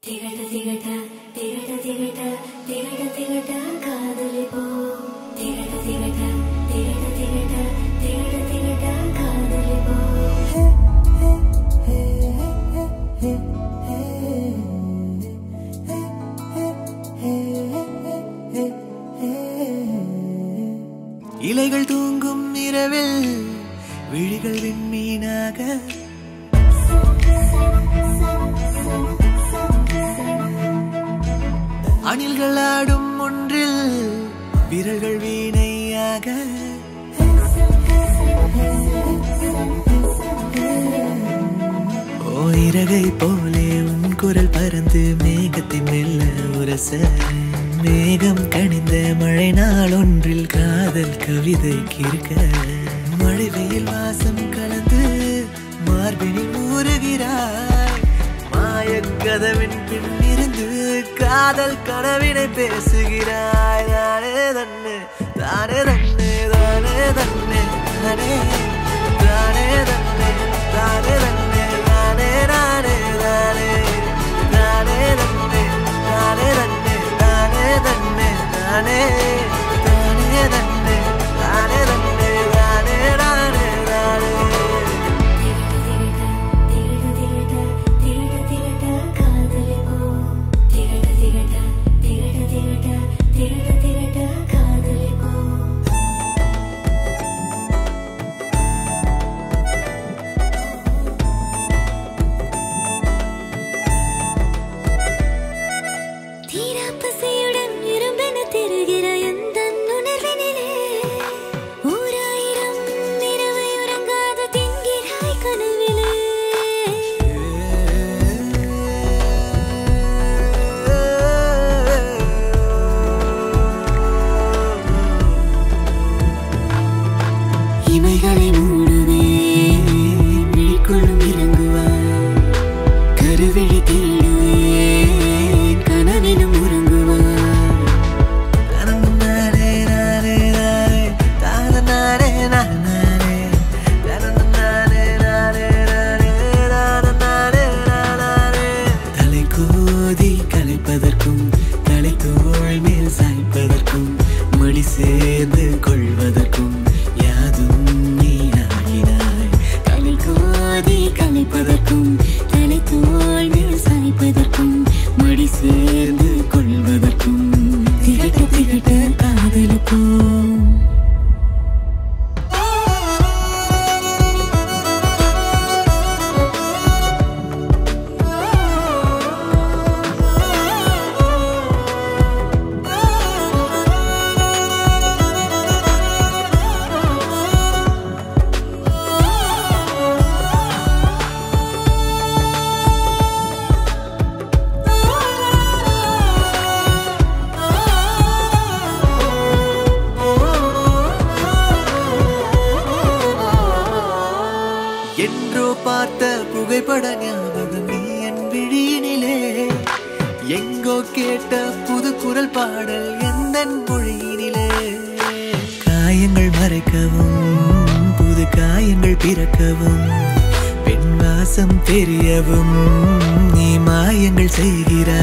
திகட்ட திகட்ட திகட்ட திகட்ட திகட்ட திகட்ட காதலி போ திகட்ட திகட்ட திகட்ட திகட்ட திகட்ட திகட்ட காதலி போ இலைகள் தூங்கும் இரவில் விழிகள் விண்மீனாக அணில்கள் ஆடும் ஒன்றில் விரல்கள் வீணையாக ஓ இறகை போலே உன் குரல் பறந்து மேகத்தை மெல்ல உரச மேகம் கணிந்த மழை நாள் ஒன்றில் காதல் கவிதை கிறுக்க மழை வெயில் வாசம் கலந்து மார்பினில் ஊறுகிறாய் மாயக் கதவின் பின்னிருந்து காதல் கனவினை பேசுகிறாய் தானே தன்னு தானே தன்னு தானே தன்னு தானே தானே தன்னு தானே தன்னு தானே நானே தானே தானே தன்னு தானே தன்னு தானே தன்னு தானே தானே தன்னு தானே தன்னு தானே நானே தானே திகட்ட திகட்ட திகட்ட திகட்ட காதலி போ திகட்ட திகட்ட திகட்ட திகட்ட திகட்ட திகட்ட காதலி போ தீரா பசியுடன் இரும்பென திருகிற எந்த உணர்வினிலே ஓராயிரம் இரவை உறங்காத திங்கிறாய் கனவிலே இமைகளை மூடுவே விழிக்குள்ளும் இறங்குவாய் கருவிழி தேடுவேன் கனவிலும் உறங்குவாய் தனநானே நானே நானே தானநானே நானே தனநானே நானே நானே தானநானே நானே தலை கோதி கலைப்பதற்கும் தலை தோள் மேல் சாய்ப்பதற்கும் மடி சேர்ந்து கொள்வதற்கும் யாதும் நீ ஆகினாய் தலை கோதி கலைப்பதற்கும் தலை தோல் மேல் சாய்ப்பதற்கும் மடி சேர்ந்து கொள்வதற்கும் திகட்ட திகட்ட காதலுக்கும் என்றோ பார்த்த புகைப்பட ஞாபகம் நீ என் விழியினிலே எங்கோ கேட்ட புது குரல் பாடல் எந்த மொழியினிலே காயங்கள் மறைக்கவும் புது காயங்கள் பிறக்கவும் பெண் வாசம் தெரியவும் நீ மாயங்கள் செய்கிறாய்